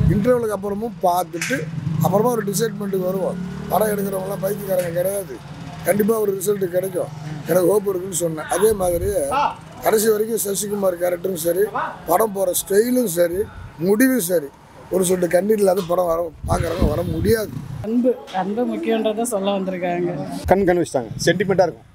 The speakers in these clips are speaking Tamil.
இன்டர்வலுக்கு அப்புறமும் பார்த்துட்டு அப்புறமா ஒரு டிசைட்மெண்ட்டுக்கு வருவோம் படம் எடுக்கிறவங்களாம் பைத்தியக்காரங்க கிடையாது கண்டிப்பாக ஒரு ரிசல்ட் கிடைக்கும் எனக்கு ஹோப் இருக்குன்னு சொன்னேன் அதே மாதிரி கடைசி வரைக்கும் சசிகுமார் கேரக்டரும் சரி படம் போகிற ஸ்டைலும் சரி முடிவும் சரி ஒரு சொட்டு கண்ணீர் இல்லாத படம் வர பார்க்குறவங்க வர முடியாது அன்பு அன்பு முக்கியன்றதை சொல்ல வந்திருக்காங்க கண் கண் வச்சுட்டாங்க சென்டிமெண்ட்டாக இருக்கும்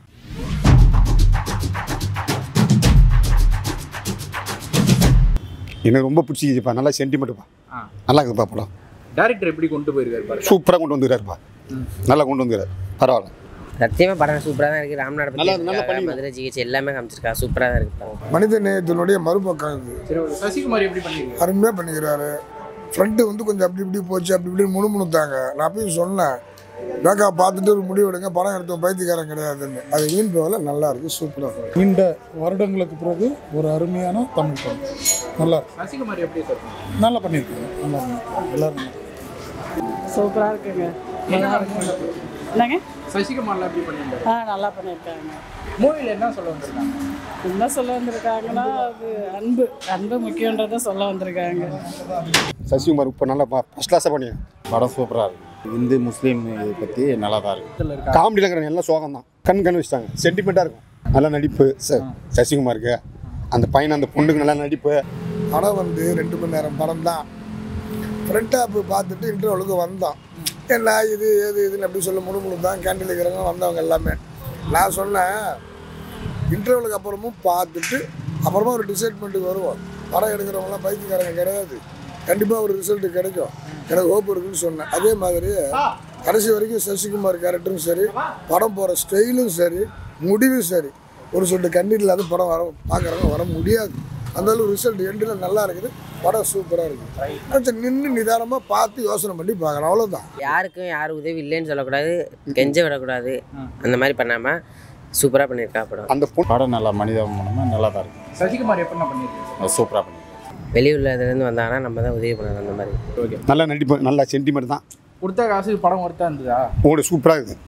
எனக்கு ரொம்ப பிடிச்சிக்கிதுப்பா நல்லா சென்டிமெண்ட்டுப்பா ஆ. நல்லா இருக்குதுப்பா படம் டேரக்டர் எப்படி கொண்டு போயிருக்காரு பாருங்க சூப்பராக கொண்டு வந்துக்கிறாருப்பா நல்லா கொண்டு வந்துக்கிறாரு பரவாயில்ல சத்தியமாக படம் சூப்பராக தான் இருக்குது ராம்நாடு நல்லா- பற்றி நல்லா பண்ணிருக்காங்க. மதுரை ஜிஹெச் எல்லாமே காமிச்சிருக்கா சூப்பராக தான் இருக்குது படம் மனித நேயத்தினுடைய மறுபக்கம் இது சரி ஒரு சசிகுமார் எப்படி பண்ணிருக்காரு அருமையாக பண்ணிக்கிறாரு ஃப்ரண்ட்டு வந்து கொஞ்சம் அப்படி இப்படி போச்சு அப்படி இப்படி முணுமுணுத்தாங்க நான் அப்பயும் சொன்னேன் பேக்கா பார்த்துட்டு ஒரு முடிவு எடுங்க படம் எடுத்த பைத்தியக்காரன் கிடையாதுன்னு அது வீண் போகல நல்லா இருக்கு சூப்பராக இருக்கு நீண்ட வருடங்களுக்கு பிறகு ஒரு அருமையான தமிழ் படம் நல்லா இருக்கு சசிகுமார் எப்படி சார் நல்லா பண்ணியிருக்காங்க நல்லா பண்ணியிருக்காங்க எல்லாரும் நல்லா சூப்பராக இருக்குங்க நல்லா இருக்குங்க என்னங்க சசிகுமார்லாம் எப்படி பண்ணிருக்காரு ஆ நல்லா பண்ணியிருக்காங்க மூவில என்ன சொல்ல வந்திருக்காங்க என்ன சொல்ல வந்திருக்காங்கன்னா அது அன்பு அன்பு முக்கியன்றதை சொல்ல வந்திருக்காங்க சசிகுமார் இப்போ நல்லா ஃபஸ்ட் கிளாஸாக பண்ணி படம் சூப்பராக இருக்கு இந்து முஸ்லீம் இதை பற்றி நல்லா தான் இருக்கு காமெடியில் இருக்கிற எல்லாம் சோகம் தான் கண் கண் வச்சுட்டாங்க சென்டிமெண்ட்டாக இருக்கும் நல்லா நடிப்பு ச சசிகுமாருக்கு அந்த பையன் அந்த பொண்ணுக்கு நல்லா நடிப்பு படம் வந்து ரெண்டு மணி நேரம் படம் தான் ஃப்ரண்ட் ஆப்பு பார்த்துட்டு இன்டர்வலுக்கு வந்தோம் என்ன இது ஏது இதுன்னு அப்படி சொல்ல முழு தான் கேண்டீன் இருக்கிறவங்க வந்தவங்க எல்லாமே நான் சொன்னேன் இன்டர்வலுக்கு அப்புறமும் பார்த்துட்டு அப்புறமா ஒரு டிசைட்மெண்ட்டுக்கு வருவோம் படம் எடுக்கிறவங்களாம் பைத்தியக்காரங்க கிடையாது கண்டிப்பாக ஒரு ரிசல்ட் கிடைக்கும் எனக்கு ஹோப் இருக்குன்னு சொன்னேன் அதே மாதிரி கடைசி வரைக்கும் சசிகுமார் கேரக்டரும் சரி படம் போகிற ஸ்டைலும் சரி முடிவும் சரி ஒரு சொட்டு கண்ணீர் இல்லாத படம் வர பார்க்குறவங்க வர முடியாது அந்த அளவு ரிசல்ட் எண்டில் நல்லா இருக்குது படம் சூப்பராக இருக்குது கொஞ்சம் நின்று நிதானமாக பார்த்து யோசனை பண்ணி பார்க்கலாம் அவ்வளோதான் யாருக்கும் யாரும் உதவி இல்லைன்னு சொல்லக்கூடாது கெஞ்ச விடக்கூடாது அந்த மாதிரி பண்ணாமல் சூப்பராக பண்ணியிருக்கா படம் அந்த பொண்ணு படம் நல்லா மனிதாபமானமாக நல்லா தான் இருக்கு சசிகுமார் எப்படி பண்ணிருக்காரு சூப்பராக பண்ணியிருக்காங்க வெளியூர்லேருந்து வந்தாங்கன்னா நம்ம தான் உதவி பண்ணணும் அந்த மாதிரி ஓகே நல்லா நடிப்பு நல்லா சென்டிமெண்ட் தான் கொடுத்த காசுக்கு படம் ஒருத்தா இருந்ததா ஓடு சூப்பராக இருக்குது